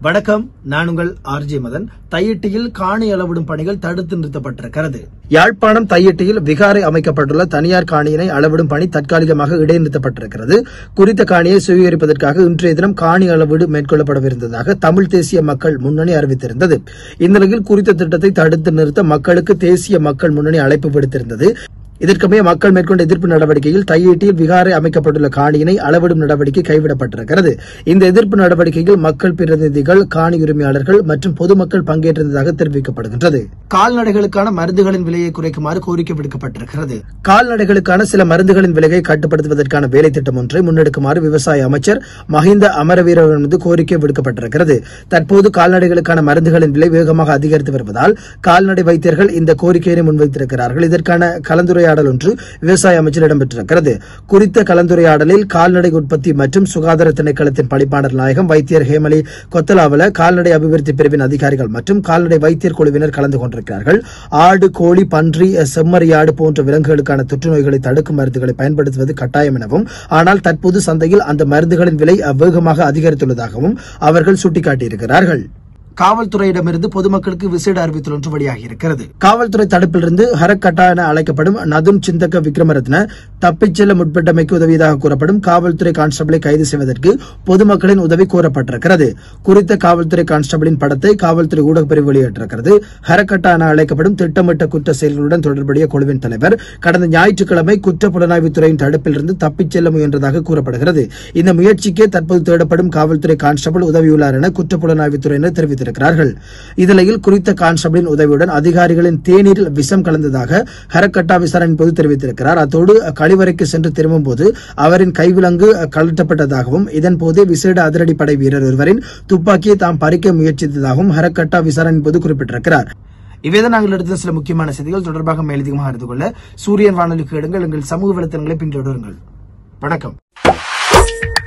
வணக்கம் நான் உங்கள் ஆர்ஜே மதன் தையிட்டியில் காணி அளவிடும் பணிகள் தடுத்து நிறுத்தப்பட்டிருக்கிறது யாழ்ப்பாணம் தையிட்டியில் விகாரை அமைக்கப்பட்டுள்ள தனியார் காணியினை அளவிடும் பணி தற்காலிகமாக இடைநிறுத்தப்பட்டிருக்கிறது குறித்த காணியை சுவீகரிப்பதற்காக இன்றைய தினம் காணி அளவீடு மேற்கொள்ளப்படவிருந்ததாக தமிழ் தேசிய மக்கள் முன்னணி அறிவித்திருந்தது இந்நிலையில் குறித்த திட்டத்தை தடுத்து நிறுத்த மக்களுக்கு தேசிய மக்கள் முன்னணி அழைப்பு விடுத்திருந்தது இதற்கமைய மக்கள் மேற்கொண்ட எதிர்ப்பு நடவடிக்கையில் தையீட்டியில் விகாரை அமைக்கப்பட்டுள்ள காணியினை அளவிடும் நடவடிக்கை கைவிடப்பட்டிருக்கிறது இந்த எதிர்ப்பு நடவடிக்கையில் மக்கள் பிரதிநிதிகள் காணி உரிமையாளர்கள் மற்றும் பொதுமக்கள் பங்கேற்றிருந்ததாக தெரிவிக்கப்படுகின்றது கால்நடைகளுக்கான மருந்துகளின் விலையை குறைக்குமாறு கோரிக்கை விடுக்கப்பட்டிருக்கிறது கால்நடைகளுக்கான சில மருந்துகளின் விலையை கட்டுப்படுத்துவதற்கான வேலை திட்டம் ஒன்றை முன்னெடுக்குமாறு விவசாய அமைச்சர் மஹிந்த அமரவீரவிடமிருந்து கோரிக்கை விடுக்கப்பட்டிருக்கிறது தற்போது கால்நடைகளுக்கான மருந்துகளின் விலை வேகமாக அதிகரித்து வருவதால் கால்நடை வைத்தியர்கள் இந்த கோரிக்கையை முன்வைத்திருக்கிறார்கள் இதற்கான கலந்துரையாடல் ஒன்று விவசாய அமைச்சர் இடம்பெற்றிருக்கிறது குறித்த கலந்துரையாடலில் கால்நடை உற்பத்தி மற்றும் சுகாதார திணைக்களத்தின் பணிப்பாளர் நாயகம் வைத்தியர் ஹேமலி கொத்தலாவல கால்நடை அபிவிருத்தி பிரிவின் அதிகாரிகள் மற்றும் கால்நடை வைத்தியர் குழுவினர் கலந்து கொண்டிருக்கிறார்கள் ஆடு கோழி பன்றி செம்மறியாடு போன்ற விலங்குகளுக்கான தொற்றுநோய்களை தடுக்கும் மருந்துகளை பயன்படுத்துவது கட்டாயம் எனவும் ஆனால் தற்போது சந்தையில் அந்த மருந்துகளின் விலை வேகமாக அதிகரித்துள்ளதாகவும் அவர்கள் சுட்டிக்காட்டியிருக்கிறார்கள் காவல்துறையிடமிருந்து பொதுமக்களுக்கு விசேட அறிவித்தல் ஒன்று வெளியாகி இருக்கிறது காவல்துறை தடுப்பிலிருந்து ஹரக்கட்டா என அழைக்கப்படும் நதுன் சிந்தக்க விக்ரமரத்ன தப்பிச் செல்ல முற்பட்டமைக்கு உதவியதாக கூறப்படும் காவல்துறை கான்ஸ்டபிளை கைது செய்வதற்கு பொதுமக்களின் உதவி கோரப்பட்டிருக்கிறது குறித்த காவல்துறை கான்ஸ்டபிளின் படத்தை காவல்துறை ஊடகப் பிரிவு வெளியிட்டிருக்கிறது ஹரக்கட்டா என அழைக்கப்படும் திட்டமிட்ட குற்ற செயல்களுடன் தொடர்புடைய குழுவின் தலைவர் கடந்த ஞாயிற்றுக்கிழமை குற்ற புலனாய்வுத்துறையின் தடுப்பிலிருந்து தப்பிச் செல்ல முயன்றதாக கூறப்படுகிறது இந்த முயற்சிக்கே தற்போது தேடப்படும் காவல்துறை கான்ஸ்டபிள் உதவியுள்ளார் என குற்ற புலனாய்வுத்துறையினர் தெரிவித்திருக்கிறார்கள் இந்நிலையில் குறித்த கான்ஸ்டபிளின் உதவியுடன் அதிகாரிகளின் தேநீரில் விஷம் கலந்ததாக ஹரக்கட்டா விசாரணையின் போது தெரிவித்திருக்கிறார் அத்தோடு கழிவறைக்கு சென்று திரும்பும்போது அவரின் கைவிலங்கு கழட்டப்பட்டதாகவும் இதன்போது விசேட அதிரடி படை வீரர் ஒருவரின் துப்பாக்கியை தாம் பறிக்க முயற்சித்ததாகவும் ஹரக்கட்டா விசாரணையின் போது குறிப்பிட்டிருக்கிறார் இவைதான் நாங்கள் எடுத்த சில முக்கியமான செய்திகள் தொடர்பாக மேலதிகமாக அறிந்து கொள்ள சூரியன் வானொலிக்கு எடுங்கள் எங்கள் சமூக வலைத்தளங்களை பின்தொடருங்கள் வணக்கம்